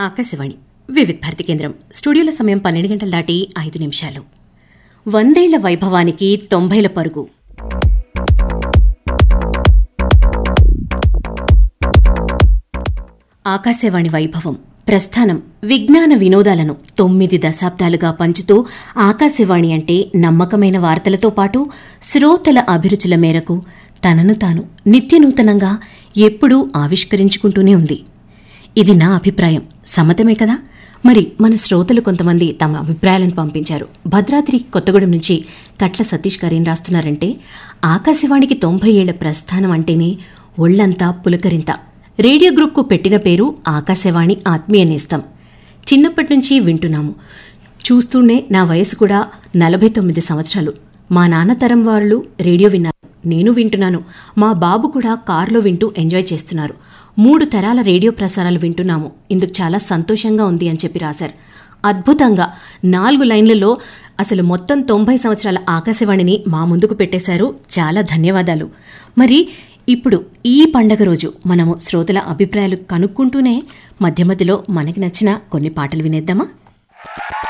ఆకాశవాణి వివిధ భారతి కేంద్రం స్టూడియోల సమయం పన్నెండు గంటలు దాటి ఐదు నిమిషాలు వందేళ్ల వైభవానికి తొంభైల పరుగు ఆకాశవాణి వైభవం ప్రస్థానం విజ్ఞాన వినోదాలను తొమ్మిది దశాబ్దాలుగా పంచుతూ ఆకాశవాణి అంటే నమ్మకమైన వార్తలతో పాటు శ్రోతల అభిరుచుల మేరకు తనను తాను నిత్యనూతనంగా ఎప్పుడూ ఆవిష్కరించుకుంటూనే ఉంది ఇది నా అభిప్రాయం సమ్మతమే కదా మరి మన శ్రోతలు కొంతమంది తమ అభిప్రాయాలను పంపించారు భద్రాద్రి కొత్తగూడెం నుంచి కట్ల సతీష్ గారు ఏం రాస్తున్నారంటే ఆకాశవాణికి తొంభై ఏళ్ల ప్రస్థానం అంటేనే ఒళ్లంతా పులకరింత రేడియో గ్రూప్కు పెట్టిన పేరు ఆకాశవాణి ఆత్మీయ నేస్తం చిన్నప్పటి నుంచి వింటున్నాము చూస్తూనే నా వయసు కూడా నలభై తొమ్మిది సంవత్సరాలు మా నాన్న తరం వాళ్ళు రేడియో విన్నారు నేను వింటున్నాను మా బాబు కూడా కారులో వింటూ ఎంజాయ్ చేస్తున్నారు మూడు తరాల రేడియో ప్రసారాలు వింటున్నాము ఇందుకు చాలా సంతోషంగా ఉంది అని చెప్పి రాశారు అద్భుతంగా నాలుగు లైన్లలో అసలు మొత్తం తొంభై సంవత్సరాల ఆకాశవాణిని మా ముందుకు పెట్టేశారు చాలా ధన్యవాదాలు మరి ఇప్పుడు ఈ పండగ రోజు మనము శ్రోతల అభిప్రాయాలు కనుక్కుంటూనే మధ్య మధ్యలో మనకి నచ్చిన కొన్ని పాటలు వినేద్దామా